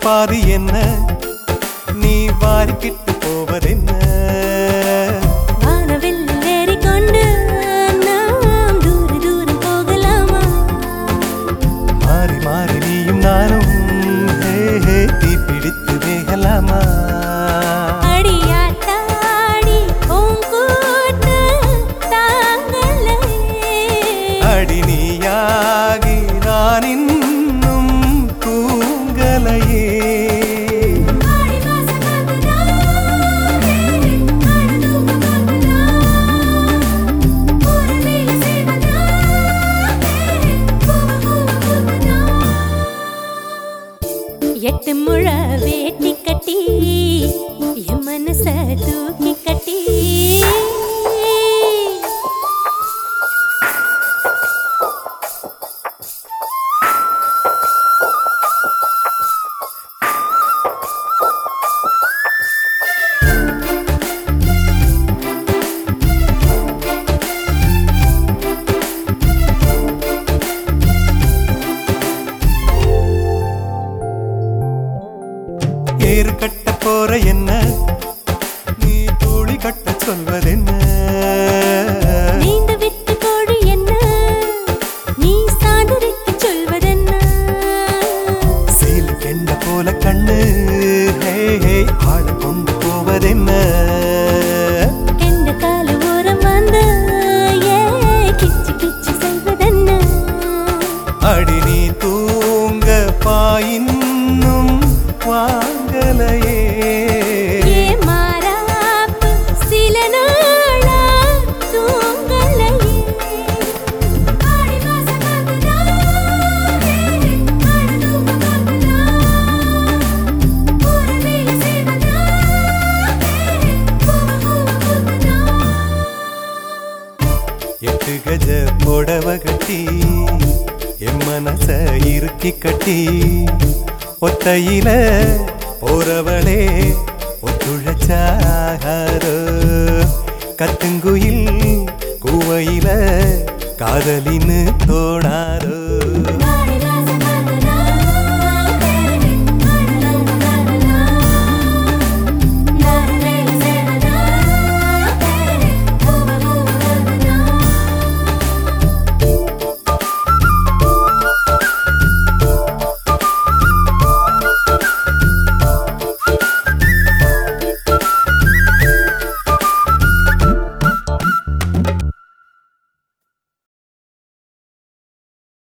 பாதி என்ன நீ வாரிக்கிட்டு போவதென்ன வானவில்லில் ஏறிக்கொண்டு நாம் தூர தூரம் போகலாமா மாறி மாறி நீயும் நானும் ஹே ஹே தீ பிடித்து வேகலாமா அடியாத்தாடி பூங்கூட்டு தாங்களே அடி நீயாகி நான் இன்னும் தூங்கலையே ஆடி மாசம் காத்துதான் ஆடு தூக்கம் காத்துதான் ஒரு வேலை செய்வதான் பூவ பூவ பூத்துதான் எட்டு முழ வேட்டி கட்டி என் மனச தூக்கி கட்டி ஏறு கட்ட போற என்ன நீ தோழி கட்ட சொல்வதென்ன நீந்து விட்டு கோழி என்ன நீ சாதனைக்கு சொல்வதென்ன சீல் கெண்ட போல கண்ணு ஹே ஹே ஆள கொண்டு போவதென்ன கெண்ட கால ஓரம் வந்து ஏ கிச்சு கிச்சு செய்வதென்ன அடி நீ தூங்க பாயின்னும் வாங்கலையே ஏ மாறாப்பு சில நாளா தூங்கலையே ஆடி மாசம் காத்துதான் ஆடு தூக்கம் காத்துதான் ஒரு வேலை செய்வதான் பூவ பூவ பூத்துதான் எட்டு கஜ புடவ கட்டி என் மனச இறுக்கி கட்டி ஒத்தையில போறவளே ஒத்துழைச்சாரோ கத்துங்குயில் கூவையில காதலின்னு தோணாரோ